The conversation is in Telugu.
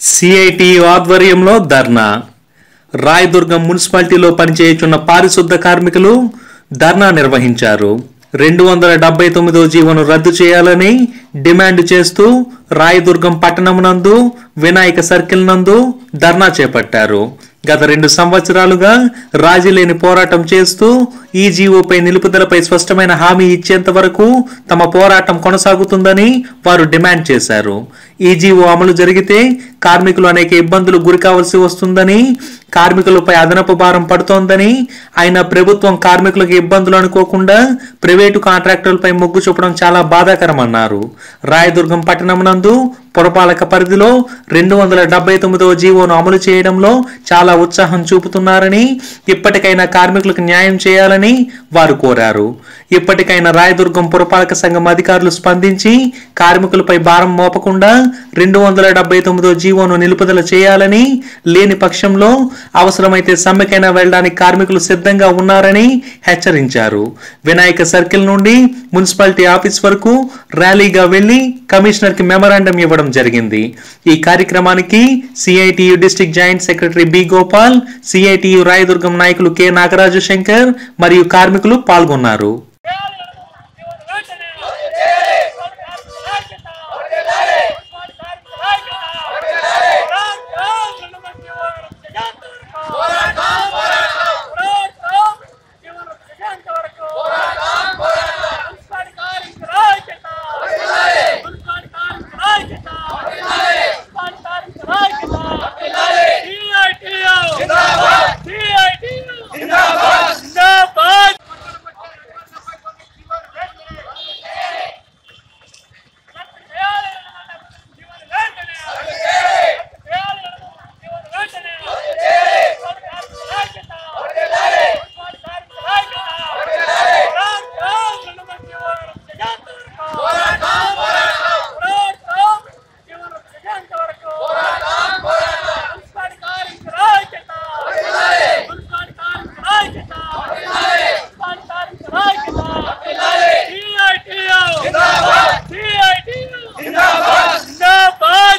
సిఐటియు ఆధ్వర్యంలో ధర్నా రాయదుర్గం మున్సిపాలిటీలో పనిచేయుచున్న పారిశుద్ధ కార్మికులు ధర్నా నిర్వహించారు రెండు వందల డెబ్బై తొమ్మిదో జీవోను రద్దు చేయాలని డిమాండ్ చేస్తూ రాయదుర్గం పట్టణమునందు వినాయక సర్కిల్ నందు ధర్నా చేపట్టారు గత రెండు సంవత్సరాలుగా రాజీ లేని పోరాటం చేస్తూ ఈ జీవోపై నిలుపుదలపై స్పష్టమైన హామీ ఇచ్చేంత వరకు తమ పోరాటం కొనసాగుతుందని వారు డిమాండ్ చేశారు ఈ జీవో అమలు జరిగితే కార్మికులు అనేక ఇబ్బందులు గురి కావాల్సి వస్తుందని కార్మికులపై అదనపు భారం పడుతోందని అయినా ప్రభుత్వం కార్మికులకు ఇబ్బందులు అనుకోకుండా ప్రైవేటు కాంట్రాక్టర్లపై మొగ్గు చూపడం చాలా బాధాకరమన్నారు రాయదుర్గం పట్టణమునందు పురపాలక పరిధిలో రెండు వందల డెబ్బై తొమ్మిదవ జీవోను అమలు చేయడంలో చాలా ఉత్సాహం చూపుతున్నారని ఇప్పటికైనా కార్మికులకు న్యాయం చేయాలని వారు కోరారు ఇప్పటికైనా రాయదుర్గం పురపాలక సంఘం అధికారులు స్పందించి కార్మికులపై భారం మోపకుండా రెండు వందల డెబ్బై తొమ్మిదో జీవోను నిలుపుదల చేయాలని లేని పక్షంలో అవసరమైతే సమ్మెకైనా వెళ్ళడానికి కార్మికులు సిద్ధంగా ఉన్నారని హెచ్చరించారు వినాయక సర్కిల్ నుండి మున్సిపాలిటీ ఆఫీస్ వరకు ర్యాలీగా వెళ్లి కమిషనర్ కి మెమరాండం ఇవ్వడం జరిగింది ఈ కార్యక్రమానికి CITU district joint secretary B Gopal CITU Rayadurgam నాయకులు కె నాగరాజు శంకర్ మరియు కార్మికులు పాల్గొన్నారు